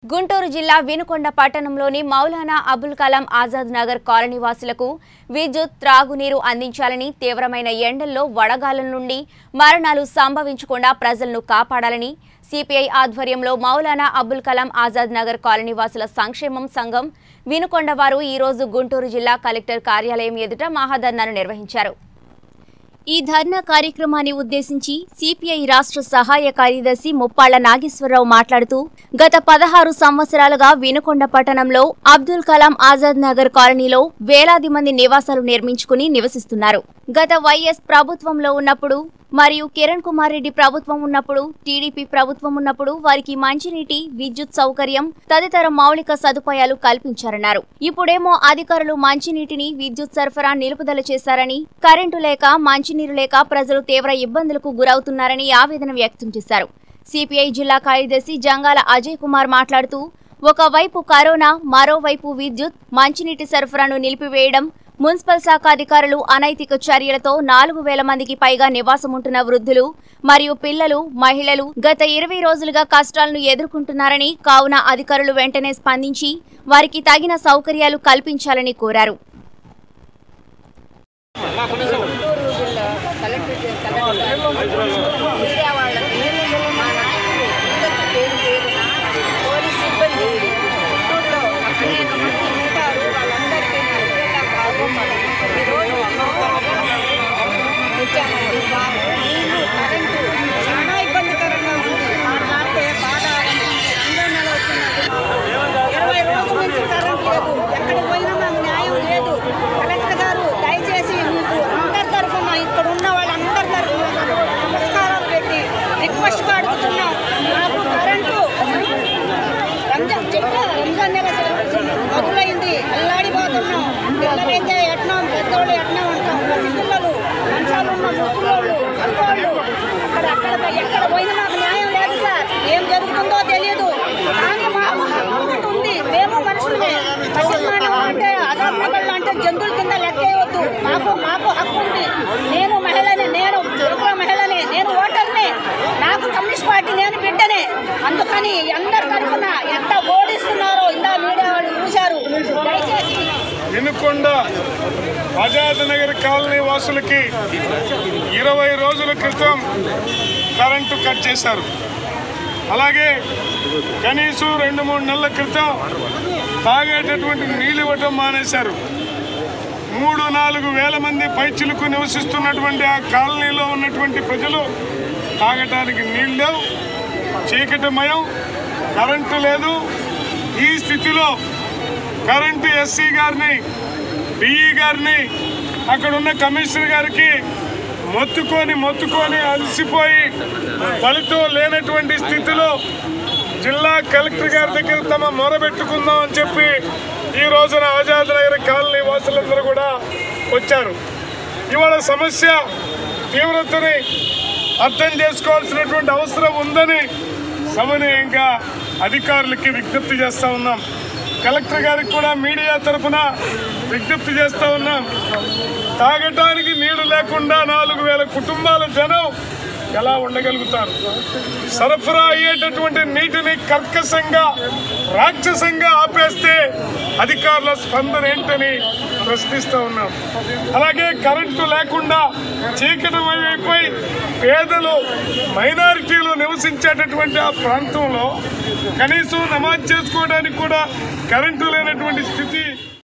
గుంటూరు జిల్లా వినుకొండ పట్టణంలోని మౌలానా అబుల్ కలాం ఆజాద్ నగర్ కాలనీ వాసులకు విద్యుత్ త్రాగునీరు అందించాలని తీవ్రమైన ఎండల్లో వడగాలుల నుండి మరణాలు సంభవించకుండా ప్రజలను కాపాడాలని సిపిఐ ఆధ్వర్యంలో మౌలానా అబుల్ కలాం ఆజాద్ నగర్ కాలనీ వాసుల సంక్షేమం సంఘం వినుకొండ వారు ఈరోజు గుంటూరు జిల్లా కలెక్టర్ కార్యాలయం ఎదుట మహాధర్నాను నిర్వహించారు ఈ ధర్నా కార్యక్రమాన్ని ఉద్దేశించి సిపిఐ రాష్ట్ర సహాయ కార్యదర్శి ముప్పాళ్ల నాగేశ్వరరావు మాట్లాడుతూ గత పదహారు సంవత్సరాలుగా వినుకొండ పట్టణంలో అబ్దుల్ కలాం ఆజాద్ నగర్ కాలనీలో వేలాది మంది నివాసాలు నిర్మించుకుని నివసిస్తున్నారు గత వైఎస్ ప్రభుత్వంలో ఉన్నప్పుడు మరియు కిరణ్ కుమార్ రెడ్డి ప్రభుత్వం ఉన్నప్పుడు టీడీపీ ప్రభుత్వం ఉన్నప్పుడు వారికి మంచినీటి విద్యుత్ సౌకర్యం తదితర మౌలిక సదుపాయాలు కల్పించారన్నారు ఇప్పుడేమో అధికారులు మంచినీటిని విద్యుత్ సరఫరా నిలుపుదల చేశారని కరెంటు లేక మంచినీరు లేక ప్రజలు తీవ్ర ఇబ్బందులకు గురవుతున్నారని ఆవేదన వ్యక్తం చేశారు సిపిఐ జిల్లా కార్యదర్శి జంగాల అజయ్ కుమార్ మాట్లాడుతూ ఒకవైపు కరోనా మరోవైపు విద్యుత్ మంచినీటి సరఫరాను నిలిపివేయడం మున్సిపల్ శాఖ అధికారులు అనైతిక చర్యలతో నాలుగు వేల మందికి పైగా నివాసముంటున్న వృద్ధులు మరియు పిల్లలు మహిళలు గత ఇరవై రోజులుగా కష్టాలను ఎదుర్కొంటున్నారని కావున అధికారులు వెంటనే స్పందించి వారికి తగిన సౌకర్యాలు కల్పించాలని కోరారు గుంటూరు జిల్లా కలెక్టర్ కలెక్టర్ మీడియా వాళ్ళకి మన అందరికీ పేరు పేరున పోలీస్ సిబ్బంది గుంటూరులో అనేక మంది ఉంటారు వాళ్ళందరికీ నా హృదయంగా బాగుపడాలి ఈరోజు వచ్చామండి బాబు నీళ్ళు కరెంటు చాలా ఇబ్బందికరంగా ఉంది మాట్లాడితే బాధ అనిపించి అందరూ నెల వచ్చినది ఇరవై రోజుల నుంచి కరెంట్ లేదు ఎక్కడికి పోయినా మాకు న్యాయం లేదు కలెక్టర్ గారు దయచేసి మీకు అందరి తరఫున ఇక్కడ ఉన్న వాళ్ళందరి తరఫున నమస్కారాలు పెట్టి రిక్వెస్ట్ అడుగుతున్నాం మాకు కరెంటు రంజాన్ చెప్పా రంజాన్ నెల మొదలైంది అల్లాడిపోతున్నాం పిల్లలైతే ఎట్నా పెద్దోళ్ళు ఎట్నా ఉంటాం ప్రతి పిల్లలు మంచాలు ఉన్న ముసలోళ్ళు అక్కోళ్ళు అక్కడ అక్కడ ఎక్కడ పోయినా మాకు న్యాయం లేదు సార్ ఏం జరుగుతుందో తెలియదు కానీ మాకు హక్కు ఒకటి ఉంది మేము మనుషులమే పసిమానం అంటే అదాత్మకళ్ళు అంటే జంతువుల కింద లెక్కేయవద్దు మాకు మాకు హక్కు ఉంది నేను మహిళని నేను యువకుల మహిళని నేను ఓటర్ని నాకు కమ్యూనిస్ట్ పార్టీ నేను బిడ్డనే అందుకని అందరి తరఫున ఎంత ఓడిస్తున్నారో ఇందా మీడియా వాళ్ళు చూశారు దయచేసి వినుకొండ ఆజాద్ నగర్ కాలనీ వాసులకి ఇరవై రోజుల క్రితం కరెంటు కట్ చేశారు అలాగే కనీసం రెండు మూడు నెలల క్రితం తాగేటటువంటి నీళ్ళు ఇవ్వటం మానేశారు మూడు నాలుగు వేల మంది పైచిలుకు నివసిస్తున్నటువంటి ఆ కాలనీలో ఉన్నటువంటి ప్రజలు తాగటానికి నీళ్ళు లేవు చీకటిమయం కరెంటు లేదు ఈ స్థితిలో కరెంటు ఎస్సీ గారిని డిఈ గారిని అక్కడ ఉన్న కమిషనర్ గారికి మొత్తుకొని మొత్తుకొని అలసిపోయి ఫలితం లేనటువంటి స్థితిలో జిల్లా కలెక్టర్ గారి దగ్గర తమ మొరబెట్టుకుందాం అని చెప్పి ఈ రోజున ఆజాద్ నగర్ కాలనీ వాసులందరూ కూడా వచ్చారు ఇవాళ సమస్య తీవ్రతని అర్థం చేసుకోవాల్సినటువంటి అవసరం ఉందని సమన్వయంగా అధికారులకి విజ్ఞప్తి చేస్తా ఉన్నాం కలెక్టర్ గారికి కూడా మీడియా తరఫున విజ్ఞప్తి చేస్తా ఉన్నాం తాగటానికి నీళ్లు లేకుండా నాలుగు వేల కుటుంబాల జనం ఎలా ఉండగలుగుతారు సరఫరా అయ్యేటటువంటి నీటిని కర్కశంగా రాక్షసంగా ఆపేస్తే అధికారుల స్పందన ఏంటని ప్రశ్నిస్తూ ఉన్నాం అలాగే కరెంటు లేకుండా చీకటి అయిపోయి పేదలు మైనారిటీలు నివసించేటటువంటి ఆ ప్రాంతంలో కనీసం నమాజ్ చేసుకోవడానికి కూడా కరెంటు లేనటువంటి స్థితి